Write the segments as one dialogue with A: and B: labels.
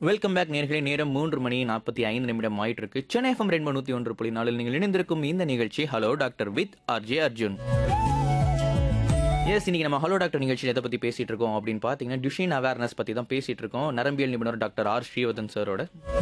A: welcome back நேர்களே நேரம் மூன்று மணி நாற்பத்தி ஐந்து நிமிடம் ஆயிட்டு இருக்கு சென்னை எஃப்எம் ரெண்டு நூற்றி ஒன்று புள்ளி நாலில் நீங்கள் இணைந்திருக்கும் இந்த நிகழ்ச்சி hello doctor with RJ Arjun yes இன்னைக்கு நம்ம ஹலோ டாக்டர் நிகழ்ச்சியில் எதை பற்றி பேசிட்டு இருக்கோம் அப்படின்னு பார்த்தீங்கன்னா டியூஷன் அவேர்னஸ் பற்றி தான் பேசிட்டு இருக்கோம் நரம்பியல் நிபுணர் டாக்டர் ஆர் ஸ்ரீவதன் சாரோட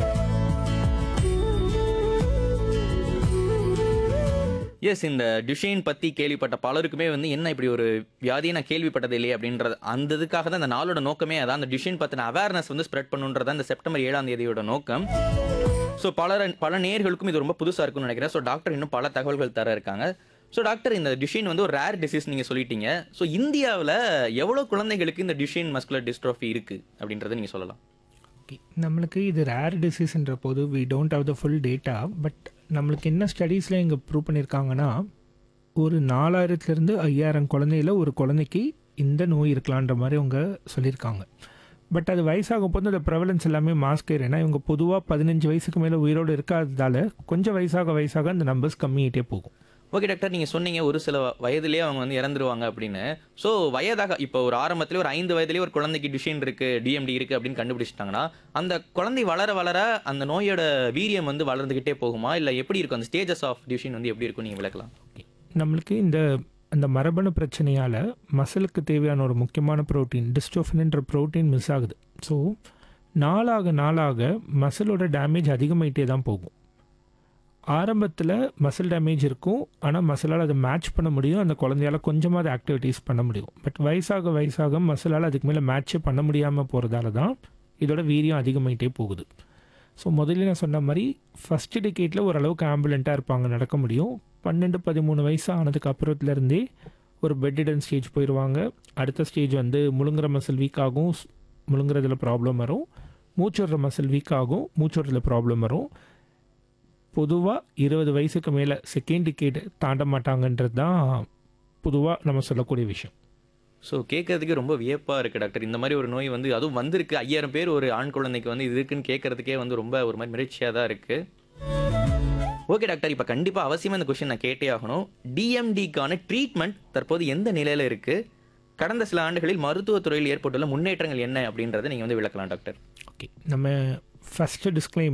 A: எஸ் இந்த டியூஷன் பற்றி கேள்விப்பட்ட பலருக்குமே வந்து என்ன இப்படி ஒரு வியாதியை நான் கேள்விப்பட்டது இல்லையே அப்படின்றது அந்த இதுக்காக தான் இந்த நாளோட நோக்கமே அதான் அந்த டியூஷன் பற்றின அவேர்னஸ் வந்து ஸ்ப்ரெட் பண்ணுன்றது இந்த செப்டம்பர் ஏழாம் தேதியோட நோக்கம் ஸோ பல பல நேர்களுக்கும் இது ரொம்ப புதுசாக இருக்கும்னு நினைக்கிறேன் ஸோ டாக்டர் இன்னும் பல தகவல்கள் தர இருக்காங்க ஸோ டாக்டர் இந்த டியூஷன் வந்து ஒரு ரேர் டிசீஸ் நீங்கள் சொல்லிட்டீங்க ஸோ இந்தியாவில் எவ்வளோ குழந்தைகளுக்கு இந்த டியூஷன் மஸ்குலர் டிஸ்ட்ரோஃபி இருக்குது அப்படின்றத நீங்கள் சொல்லலாம்
B: ஓகே நம்மளுக்கு இது ரேர் டிசீஸ்ன்ற போது we don't have the full data but நம்மளுக்கு என்ன ஸ்டடீஸில் இங்கே ப்ரூவ் பண்ணியிருக்காங்கன்னா ஒரு நாலாயிரத்துலேருந்து ஐயாயிரம் குழந்தையில ஒரு குழந்தைக்கு இந்த நோய் இருக்கலான்ற மாதிரி அவங்க சொல்லியிருக்காங்க பட் அது வயசாகும் போது அந்த ப்ரெவலன்ஸ் எல்லாமே மாஸ்க் ஏன்னா இவங்க பொதுவாக பதினஞ்சு வயசுக்கு மேலே உயிரோடு இருக்காததால கொஞ்சம் வயசாக வயசாக அந்த நம்பர்ஸ் கம்மியாகிட்டே போகும்
A: ஓகே டாக்டர் நீங்கள் சொன்னீங்க ஒரு சில வயதிலேயே அவங்க வந்து இறந்துருவாங்க அப்படின்னு ஸோ வயதாக இப்போ ஒரு ஆரம்பத்திலே ஒரு ஐந்து வயதிலேயே ஒரு குழந்தைக்கு டியூஷன் இருக்குது டிஎம்டி இருக்குது அப்படின்னு கண்டுபிடிச்சிட்டாங்கன்னா அந்த குழந்தை வளர வளர அந்த நோயோட வீரியம் வந்து வளர்ந்துக்கிட்டே போகுமா இல்லை எப்படி இருக்கும் அந்த ஸ்டேஜஸ் ஆஃப் டியூஷன் வந்து எப்படி இருக்கும் நீங்கள் விளக்கலாம்
B: நம்மளுக்கு இந்த அந்த மரபணு பிரச்சனையால் மசிலுக்கு தேவையான ஒரு முக்கியமான புரோட்டீன் டிஸ்டோஃபின்ன்ற புரோட்டீன் மிஸ் ஆகுது ஸோ நாளாக நாளாக மசிலோட டேமேஜ் அதிகமாயிட்டே தான் போகும் ஆரம்பத்தில் மசில் டேமேஜ் இருக்கும் ஆனால் மசிலால் அதை மேட்ச் பண்ண முடியும் அந்த குழந்தையால கொஞ்சமாவது ஆக்டிவிட்டீஸ் பண்ண முடியும் பட் வயசாக வயசாக மசிலால் அதுக்கு மேலே மேட்சே பண்ண முடியாமல் போகிறதால தான் இதோட வீரியம் அதிகமாயிட்டே போகுது ஸோ முதல்ல நான் சொன்ன மாதிரி ஃபஸ்ட் டிகேட்டில் ஓரளவுக்கு ஆம்புலண்ட்டாக இருப்பாங்க நடக்க முடியும் பன்னெண்டு பதிமூணு வயசு ஆனதுக்கு அப்புறத்துலேருந்தே ஒரு பெட்டிடன் ஸ்டேஜ் போயிடுவாங்க அடுத்த ஸ்டேஜ் வந்து முழுங்குற மசில் வீக் ஆகும் ஸ்- முழுங்குறதுல ப்ராப்ளம் வரும் மூச்சுடுற மசில் வீக் ஆகும் மூச்சுடுறதுல ப்ராப்ளம் வரும் பொதுவாக இருபது வயசுக்கு மேலே செகண்ட் டிகேட் தாண்ட மாட்டாங்கன்றது தான் பொதுவாக நம்ம சொல்லக்கூடிய விஷயம்
A: ஸோ கேட்கறதுக்கே ரொம்ப வியப்பாக இருக்குது டாக்டர் இந்த மாதிரி ஒரு நோய் வந்து அதுவும் வந்திருக்கு ஐயாயிரம் பேர் ஒரு ஆண் குழந்தைக்கு வந்து இது இருக்குன்னு கேட்கறதுக்கே வந்து ரொம்ப ஒரு மாதிரி மிரட்சியாக தான் இருக்குது ஓகே டாக்டர் இப்போ கண்டிப்பாக அவசியமாக இந்த கொஷின் நான் கேட்டே ஆகணும் டிஎம்டிக்கான ட்ரீட்மெண்ட் தற்போது எந்த நிலையில் இருக்குது கடந்த சில ஆண்டுகளில் மருத்துவத்துறையில் ஏற்பட்டுள்ள முன்னேற்றங்கள் என்ன அப்படின்றத நீங்கள் வந்து விளக்கலாம் டாக்டர்
B: ஓகே நம்ம ஃபஸ்ட்டு டிஸ்க்ளைம்